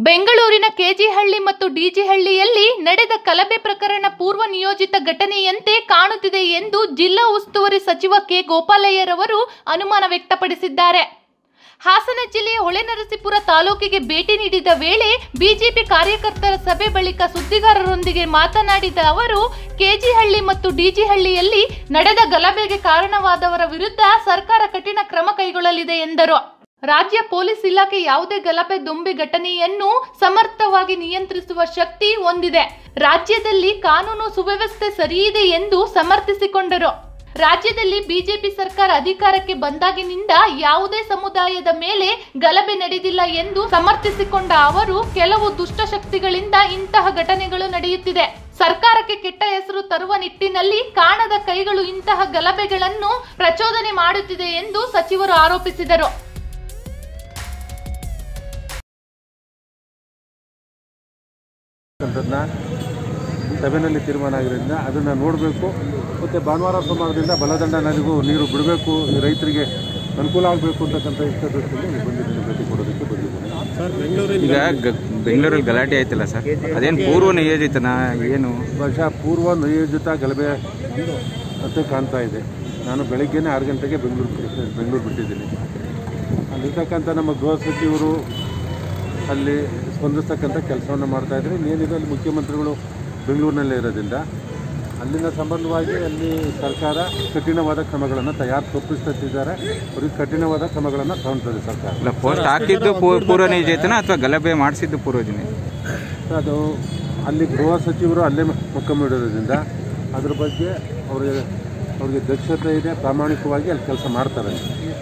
ಬೆಂಗಳೂರಿನ ಕೆಜಿಹಳ್ಳಿ ಮತ್ತು ಡಿಜಿಹಳ್ಳಿಯಲ್ಲಿ ನಡೆದ ಕಲಬೆ ಪ್ರಕರಣ ಪೂರ್ವ ನಿಯೋಜಿತ ಘಟನೆಯಂತೆ ಕಾಣುತ್ತಿದೆ ಎಂದು ಜಿಲ್ಲಾ ಉಸ್ತುವಾರಿ ಸಚಿವ ಕೆ ಗೋಪಾಲಯ್ಯರವರು ಅನುಮಾನ ವ್ಯಕ್ತಪಡಿಸಿದ್ದಾರೆ ಹಾಸನ ಜಿಲ್ಲೆಯ ಹೊಳೆನರಸೀಪುರ ತಾಲೂಕಿಗೆ ಭೇಟಿ ನೀಡಿದ ವೇಳೆ ಬಿಜೆಪಿ ಕಾರ್ಯಕರ್ತರ ಸಭೆ ಬಳಿಕ ಸುದ್ದಿಗಾರರೊಂದಿಗೆ ಮಾತನಾಡಿದ ಅವರು ಕೆಜಿಹಳ್ಳಿ ಮತ್ತು ಡಿಜಿಹಳ್ಳಿಯಲ್ಲಿ ನಡೆದ ಗಲಭೆಗೆ ಕಾರಣವಾದವರ ವಿರುದ್ಧ ಸರ್ಕಾರ ಕಠಿಣ ಕ್ರಮ ಕೈಗೊಳ್ಳಲಿದೆ ಎಂದರು ರಾಜ್ಯ ಪೊಲೀಸ್ ಇಲಾಖೆ ಯಾವುದೇ ಗಲಭೆ ದೊಂಬಿ ಘಟನೆಯನ್ನು ಸಮರ್ಥವಾಗಿ ನಿಯಂತ್ರಿಸುವ ಶಕ್ತಿ ಹೊಂದಿದೆ ರಾಜ್ಯದಲ್ಲಿ ಕಾನೂನು ಸುವ್ಯವಸ್ಥೆ ಸರಿಯಿದೆ ಎಂದು ಸಮರ್ಥಿಸಿಕೊಂಡರು ರಾಜ್ಯದಲ್ಲಿ ಬಿಜೆಪಿ ಸರ್ಕಾರ ಅಧಿಕಾರಕ್ಕೆ ಬಂದಾಗಿನಿಂದ ಯಾವುದೇ ಸಮುದಾಯದ ಮೇಲೆ ಗಲಭೆ ನಡೆದಿಲ್ಲ ಎಂದು ಸಮರ್ಥಿಸಿಕೊಂಡ ಅವರು ಕೆಲವು ದುಷ್ಟಶಕ್ತಿಗಳಿಂದ ಇಂತಹ ಘಟನೆಗಳು ನಡೆಯುತ್ತಿದೆ ಸರ್ಕಾರಕ್ಕೆ ಕೆಟ್ಟ ಹೆಸರು ತರುವ ನಿಟ್ಟಿನಲ್ಲಿ ಕಾಣದ ಕೈಗಳು ಇಂತಹ ಗಲಭೆಗಳನ್ನು ಪ್ರಚೋದನೆ ಮಾಡುತ್ತಿದೆ ಎಂದು ಸಚಿವರು ಆರೋಪಿಸಿದರು ಅಂತದನ್ನ ಸಭೆಯಲ್ಲಿ ತೀರ್ಮಾನ ಆಗಿರೋದ್ರಿಂದ ಅದನ್ನು ನೋಡಬೇಕು ಮತ್ತು ಭಾನುವಾರ ಸೋಮವಾರದಿಂದ ಬಲದಂಡ ನದಿಗೂ ನೀರು ಬಿಡಬೇಕು ಈ ರೈತರಿಗೆ ಅನುಕೂಲ ಆಗಬೇಕು ಅಂತಕ್ಕಂಥ ಇಷ್ಟದೃಷ್ಟಿಯಲ್ಲಿ ಬಂದಿದ್ದೀನಿ ಭೇಟಿ ಕೊಡೋದಕ್ಕೆ ಬಂದಿದ್ದೀನಿ ಈಗ ಗ- ಬೆಂಗಳೂರಲ್ಲಿ ಗಲಾಟೆ ಆಯ್ತಲ್ಲ ಸರ್ ಅದೇನು ಪೂರ್ವ ನಿಯೋಜಿತನ ಏನು ಬಹುಶಃ ಪೂರ್ವ ನಿಯೋಜಿತ ಗಲಭೆ ಅಂತ ಕಾಣ್ತಾ ಇದೆ ನಾನು ಬೆಳಗ್ಗೆನೇ ಆರು ಗಂಟೆಗೆ ಬೆಂಗಳೂರು ಬಿಟ್ಟು- ಬೆಂಗಳೂರು ಬಿಟ್ಟಿದ್ದೀನಿ ಅಲ್ಲಿರ್ತಕ್ಕಂಥ ನಮ್ಮ ಗೃಹ ಸಚಿವರು ಅಲ್ಲಿ ಸ್ಪಂದಿಸ್ತಕ್ಕಂಥ ಕೆಲಸವನ್ನು ಮಾಡ್ತಾ ಇದ್ದಾರೆ ಇನ್ನೇನಿದೆ ಅಲ್ಲಿ ಮುಖ್ಯಮಂತ್ರಿಗಳು ಬೆಂಗಳೂರಿನಲ್ಲೇ ಇರೋದ್ರಿಂದ ಅಲ್ಲಿನ ಸಂಬಂಧವಾಗಿ ಅಲ್ಲಿ ಸರ್ಕಾರ ಕಠಿಣವಾದ ಕ್ರಮಗಳನ್ನು ತಯಾರು ತಪ್ಪಿಸ್ತಿದ್ದಾರೆ ಅವ್ರಿಗೆ ಕಠಿಣವಾದ ಕ್ರಮಗಳನ್ನು ತಗೊಳ್ತದೆ ಸರ್ಕಾರ ಇಲ್ಲ ಪೋಸ್ಟ್ ಹಾಕಿದ್ದು ಪೂ- ಪೂರ್ವ ನಿಯೋಜಿತನ ಅಥವಾ ಗಲಭೆ ಮಾಡಿಸಿದ್ದು ಪೂರ್ವ ಜನ ಅದು ಅಲ್ಲಿ ಗೃಹ ಸಚಿವರು ಅಲ್ಲೇ ಮುಖಮಿಡೋದ್ರಿಂದ ಅದ್ರ ಬಗ್ಗೆ ಅವ್ರಿಗೆ ಅವ್ರಿಗೆ ದಕ್ಷತೆ ಇದೆ ಪ್ರಾಮಾಣಿಕವಾಗಿ ಅಲ್ಲಿ ಕೆಲಸ ಮಾಡ್ತಾರೆ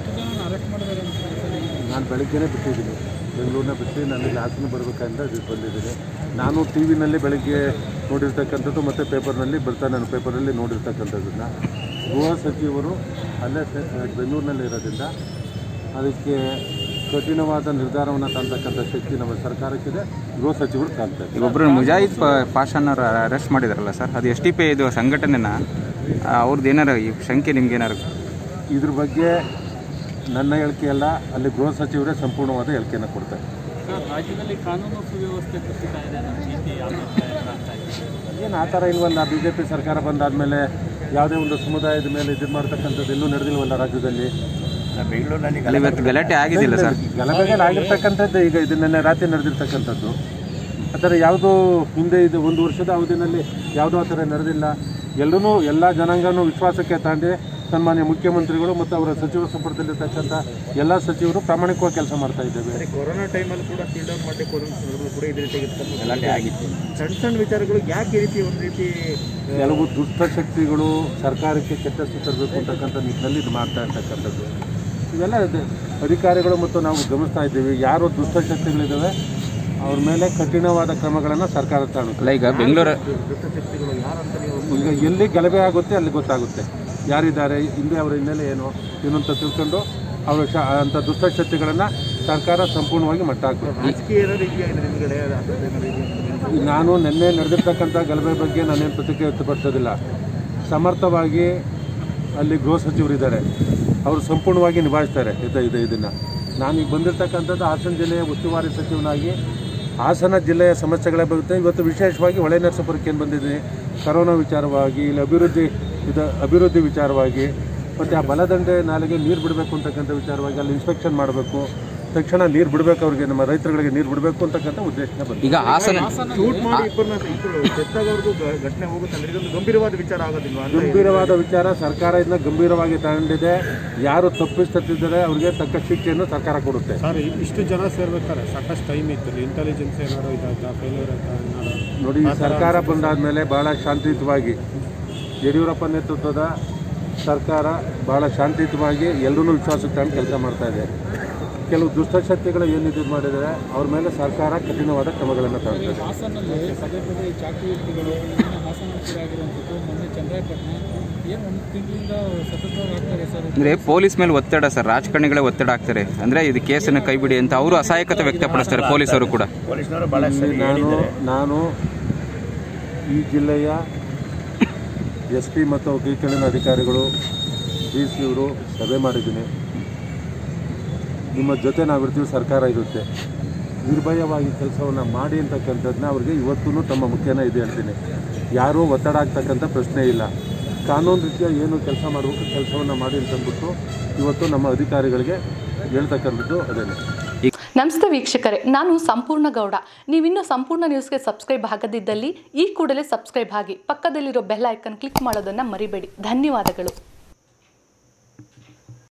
ನಾನು ಬೆಳಗ್ಗೆನೇ ಬಿಟ್ಟಿದ್ದೀನಿ ಬೆಂಗಳೂರನ್ನ ಬಿಟ್ಟು ನಾನು ಇಲ್ಲಿ ಹಾಸನ ಬರಬೇಕಂತ ಇದಕ್ಕೆ ಬಂದಿದ್ದೀನಿ ನಾನು ಟಿ ವಿನಲ್ಲಿ ಬೆಳಗ್ಗೆ ನೋಡಿರ್ತಕ್ಕಂಥದ್ದು ಮತ್ತು ಪೇಪರ್ನಲ್ಲಿ ಬರ್ತಾ ನಾನು ಪೇಪರಲ್ಲಿ ನೋಡಿರ್ತಕ್ಕಂಥದ್ದನ್ನ ಗೃಹ ಸಚಿವರು ಅಲ್ಲೇ ಸೆ- ಬೆಂಗಳೂರಿನಲ್ಲಿ ಇರೋದ್ರಿಂದ ಅದಕ್ಕೆ ಕಠಿಣವಾದ ನಿರ್ಧಾರವನ್ನು ತಂತಕ್ಕಂಥ ಶಕ್ತಿ ನಮ್ಮ ಸರ್ಕಾರಕ್ಕಿದೆ ಗೃಹ ಸಚಿವರು ಕಾಣ್ತಾರೆ ಈಗ ಒಬ್ಬರು ಮುಜಾಹಿದ್ ಪ- ಪಾಷಾನ್ ಅವ್ರು ಅರೆಸ್ಟ್ ಮಾಡಿದಾರಲ್ಲ ಸರ್ ಅದು ಎಸ್ ಟಿ ಪಿ ಇದು ಸಂಘಟನೆನ ಆ, ಅವ್ರದ್ದು ಏನಾರು ಈ ಶಂಕೆ ನಿಮ್ಗೆ ಏನಾರು ಇದ್ರ ಬಗ್ಗೆ ನನ್ನ ಹೇಳಿಕೆ ಅಲ್ಲ ಅಲ್ಲಿ ಗೃಹ ಸಚಿವರೇ ಸಂಪೂರ್ಣವಾದ ಹೇಳಿಕೆಯನ್ನು ಕೊಡ್ತಾರೆ ರಾಜ್ಯದಲ್ಲಿ ಕಾನೂನು ಸುವ್ಯವಸ್ಥೆ ಕುಸಿತಾ ಇದೆ ಅನ್ನೋ ರೀತಿ ಆಗ್ತಾ ಇದೆ ಏನು ಆ ಥರ ಇಲ್ವಲ್ಲ ಬಿ ಜೆ ಪಿ ಸರ್ಕಾರ ಬಂದಾದಮೇಲೆ ಯಾವುದೇ ಒಂದು ಸಮುದಾಯದ ಮೇಲೆ ಇದು ಮಾಡ್ತಕ್ಕಂಥದ್ದು ಎಲ್ಲೂ ನಡೆದಿಲ್ವಲ್ಲ ರಾಜ್ಯದಲ್ಲಿ ಅಲ್ಲಿ ಇವತ್ತು ಗಲಾಟೆ ಆಗಿದ್ದಿಲ್ಲ ಸರ್ ಗಲಭೆಗಳು ಆಗಿರ್ತಕ್ಕಂಥದ್ದು ಈಗ ಇದು ನಿನ್ನೆ ರಾತ್ರಿ ನಡೆದಿರ್ತಕ್ಕಂಥದ್ದು ಆ ಥರ ಯಾವುದೂ ಹಿಂದೆ ಇದು ಒಂದು ವರ್ಷದ ಅವಧಿನಲ್ಲಿ ಯಾವುದೂ ಆ ಥರ ನಡೆದಿಲ್ಲ ಎಲ್ಲರೂ ಎಲ್ಲ ಜನಾಂಗನೂ ವಿಶ್ವಾಸಕ್ಕೆ ತಾಂಡಿ ಸನ್ಮಾನ್ಯ ಮುಖ್ಯಮಂತ್ರಿಗಳು ಮತ್ತು ಅವರ ಸಚಿವ ಸಂಪುಟದಲ್ಲಿರ್ತಕ್ಕಂಥ ಎಲ್ಲ ಸಚಿವರು ಪ್ರಾಮಾಣಿಕವಾಗಿ ಕೆಲಸ ಮಾಡ್ತಾ ಇದ್ದೇವೆ ಕೊರೋನಾ ಟೈಮಲ್ಲಿ ಕೂಡ ಸೀಲ್ ಡೌನ್ ಮಾಡಲಿಕ್ಕೆ ಹೋದ ಸಂದರ್ಭದಲ್ಲಿ ಕೂಡ ಇದೇ ರೀತಿ ಗಲಾಟೆ ಆಗಿತ್ತು ಸಣ್ಣ ಸಣ್ಣ ವಿಚಾರಗಳು ಯಾಕೆ ಈ ರೀತಿ ಒಂದು ರೀತಿ ಕೆಲವು ದುಷ್ಟಶಕ್ತಿಗಳು ಸರ್ಕಾರಕ್ಕೆ ಕೆಟ್ಟ ಹೆಸರು ತರಬೇಕು ಅಂತಕ್ಕಂಥ ನಿಟ್ಟಿನಲ್ಲಿ ಇದು ಮಾಡ್ತಾ ಇರ್ತಕ್ಕಂಥದ್ದು ಇವೆಲ್ಲ ಇದೆ. ಅಧಿಕಾರಿಗಳು ಮತ್ತು ನಾವು ಗಮನಿಸ್ತಾ ಇದ್ದೀವಿ ಯಾರು ದುಷ್ಟಶಕ್ತಿಗಳಿದ್ದಾವೆ ಅವ್ರ ಮೇಲೆ ಕಠಿಣವಾದ ಕ್ರಮಗಳನ್ನು ಸರ್ಕಾರ ತಗೊಳ್ಳುತ್ತೆ ಅಲ್ಲ ಈಗ ಬೆಂಗಳೂರು ದುಷ್ಟಶಕ್ತಿಗಳು ಯಾರಂತ ನೀವು ಈಗ ಎಲ್ಲಿ ಗಲಭೆ ಆಗುತ್ತೆ ಅಲ್ಲಿ ಗೊತ್ತಾಗುತ್ತೆ ಯಾರಿದ್ದಾರೆ ಹಿಂದೆ ಅವರ ಹಿನ್ನೆಲೆ ಏನು ಏನು ಅಂತ ತಿಳ್ಕೊಂಡು ಅವರ ಶ ಅಂಥ ದುಷ್ಟಶಕ್ತಿಗಳನ್ನು ಸರ್ಕಾರ ಸಂಪೂರ್ಣವಾಗಿ ಮಟ್ಟ ಹಾಕಬೇಕು ರಾಜಕೀಯ ರೀತಿಯಾಗಿದೆ ನಿಮಗೆ ಅದು ನಾನು ನಿನ್ನೆ ನಡೆದಿರ್ತಕ್ಕಂಥ ಗಲಭೆ ಬಗ್ಗೆ ನಾನೇನು ಪ್ರತಿಕ್ರಿಯೆ ವ್ಯಕ್ತಪಡಿಸೋದಿಲ್ಲ ಸಮರ್ಥವಾಗಿ ಅಲ್ಲಿ ಗೃಹ ಸಚಿವರಿದ್ದಾರೆ ಅವರು ಸಂಪೂರ್ಣವಾಗಿ ನಿಭಾಯಿಸ್ತಾರೆ ಇದು ಇದು ಇದನ್ನು ನಾನೀಗ ಬಂದಿರತಕ್ಕಂಥದ್ದು ಹಾಸನ ಜಿಲ್ಲೆಯ ಉಸ್ತುವಾರಿ ಸಚಿವನಾಗಿ ಹಾಸನ ಜಿಲ್ಲೆಯ ಸಮಸ್ಯೆಗಳ ಬಗ್ಗೆ ಇವತ್ತು ವಿಶೇಷವಾಗಿ ಹೊಳೆ ನರಸೀಪುರಕ್ಕೆ ಏನು ಬಂದಿದ್ದೀನಿ ಕರೋನಾ ವಿಚಾರವಾಗಿ ಇಲ್ಲಿ ಅಭಿವೃದ್ಧಿ ಇದು ಅಭಿವೃದ್ಧಿ ವಿಚಾರವಾಗಿ ಮತ್ತು ಆ ಬಲದಂಡೆ ನಾಲೆಗೆ ನೀರು ಬಿಡಬೇಕು ಅಂತಕ್ಕಂಥ ವಿಚಾರವಾಗಿ ಅಲ್ಲಿ ಇನ್ಸ್ಪೆಕ್ಷನ್ ಮಾಡಬೇಕು ತಕ್ಷಣ ನೀರು ಬಿಡಬೇಕು ಅವ್ರಿಗೆ ನಮ್ಮ ರೈತರುಗಳಿಗೆ ನೀರು ಬಿಡಬೇಕು ಅಂತಕ್ಕಂಥ ಉದ್ದೇಶನ ಬಂದಿದೆ ಈಗ ಹಾಸನ ಶೂಟ್ ಮಾಡಿ ಇಬ್ಬರನ್ನ ಇಬ್ಬರು ಡೆತ್ತಾದವ್ರಿಗೂ ಘಟನೆ ಹೋಗುತ್ತೆ ಅಂದ್ರೆ ಇದೊಂದು ಗಂಭೀರವಾದ ವಿಚಾರ ಆಗೋದಿಲ್ವಾ ಅಂದ್ರೆ ಗಂಭೀರವಾದ ವಿಚಾರ ಸರ್ಕಾರ ಇದನ್ನ ಗಂಭೀರವಾಗಿ ತಗೊಂಡಿದೆ ಯಾರು ತಪ್ಪಿಸ್ತತ್ತಿದ್ದಾರೆ ಅವ್ರಿಗೆ ತಕ್ಕ ಶಿಕ್ಷೆಯನ್ನು ಸರ್ಕಾರ ಕೊಡುತ್ತೆ ಸರ್ ಇಷ್ಟು ಜನ ಸೇರ್ಬೇಕಾದ್ರೆ ಸಾಕಷ್ಟು ಟೈಮ್ ಇತ್ತು ಇಂಟೆಲಿಜೆನ್ಸ್ ಏನಾದ್ರು ಇದಾಯ್ತಾ ಫೇಲ್ಯೂರ್ ಆಯ್ತಾ ಏನಾದ್ರು ನೋಡಿ ಈ ಸರ್ಕಾರ ಬಂದಾದ್ಮೇಲೆ ಬಹಳ ಶಾಂತಿಯುತವಾಗಿ ಯಡಿಯೂರಪ್ಪ ನೇತೃತ್ವದ ಸರ್ಕಾರ ಬಹಳ ಶಾಂತಿಯುತವಾಗಿ ಎಲ್ಲರೂ ವಿಶ್ವಾಸಕ್ಕೆ ತಗೊಂಡು ಕೆಲಸ ಮಾಡ್ತಾ ಇದೆ ಕೆಲವು ದುಷ್ಟಶಕ್ತಿಗಳು ಏನು ಇದು ಮಾಡಿದ್ದಾರೆ ಅವ್ರ ಮೇಲೆ ಸರ್ಕಾರ ಕಠಿಣವಾದ ಕ್ರಮಗಳನ್ನು ತಗೊಳ್ತದೆ ಹಾಸನಲ್ಲಿ ಪದೇ ಪದೇ ಈ ಚಾಕು ವ್ಯಕ್ತಿಗಳು ನಿನ್ನೆ ಹಾಸನ ಹತ್ತಿರ ಆಗಿರುವಂಥದ್ದು ಮೊನ್ನೆ ಚಂದ್ರಾಯಪಟ್ಟಣ ಏನು ಒಂದು ತಿಂಗಳಿಂದ ಸತತವಾಗಿ ಆಗ್ತಾರೆ ಸರ್ ಅಂದ್ರೆ ಪೊಲೀಸ್ ಮೇಲೆ ಒತ್ತಡ ಸರ್ ರಾಜಕಾರಣಿಗಳೇ ಒತ್ತಡ ಆಗ್ತಾರೆ ಅಂದ್ರೆ ಇದು ಕೇಸನ್ನು ಕೈಬಿಡಿ ಅಂತ ಅವರು ಅಸಹಾಯಕತೆ ವ್ಯಕ್ತಪಡಿಸ್ತಾರೆ ಪೊಲೀಸರು ಕೂಡ ಪೊಲೀಸ್ನವರು ಬಹಳ ಇಲ್ಲಿ ನಾನು ನಾನು ಈ ಜಿಲ್ಲೆಯ ಎಸ್ ಪಿ ಮತ್ತು ಕೈ ಕೆಳಗಿನ ಅಧಿಕಾರಿಗಳು ಡಿ ಸಿ ಅವರು ಸಭೆ ಮಾಡಿದ್ದೀನಿ ನಿಮ್ಮ ಜೊತೆ ನಾವಿರ್ತೀವಿ ಸರ್ಕಾರ ಇರುತ್ತೆ ನಿರ್ಭಯವಾಗಿ ಕೆಲಸವನ್ನು ಮಾಡಿ ಅಂತಕ್ಕಂಥದ್ದನ್ನ ಅವ್ರಿಗೆ ಇವತ್ತೂ ತಮ್ಮ ಮುಖ್ಯನ ಇದೆ ಹೇಳ್ತೀನಿ ಯಾರೂ ಒತ್ತಡ ಆಗ್ತಕ್ಕಂಥ ಪ್ರಶ್ನೆ ಇಲ್ಲ ಕಾನೂನು ರೀತಿಯ ಏನು ಕೆಲಸ ಮಾಡಬೇಕು ಕೆಲಸವನ್ನು ಮಾಡಿ ಅಂತಂದ್ಬಿಟ್ಟು ಇವತ್ತು ನಮ್ಮ ಅಧಿಕಾರಿಗಳಿಗೆ ಹೇಳ್ತಕ್ಕಂಥದ್ದು ಅದೇನೆ ನಮಸ್ತೆ ವೀಕ್ಷಕರೇ ನಾನು ಸಂಪೂರ್ಣ ಗೌಡ ನೀವಿನ್ನೂ ಸಂಪೂರ್ಣ ನ್ಯೂಸ್ಗೆ ಸಬ್ಸ್ಕ್ರೈಬ್ ಆಗದಿದ್ದಲ್ಲಿ ಈ ಕೂಡಲೇ ಸಬ್ಸ್ಕ್ರೈಬ್ ಆಗಿ ಪಕ್ಕದಲ್ಲಿರೋ ಬೆಲ್ ಐಕನ್ ಕ್ಲಿಕ್ ಮಾಡೋದನ್ನು ಮರಿಬೇಡಿ ಧನ್ಯವಾದಗಳು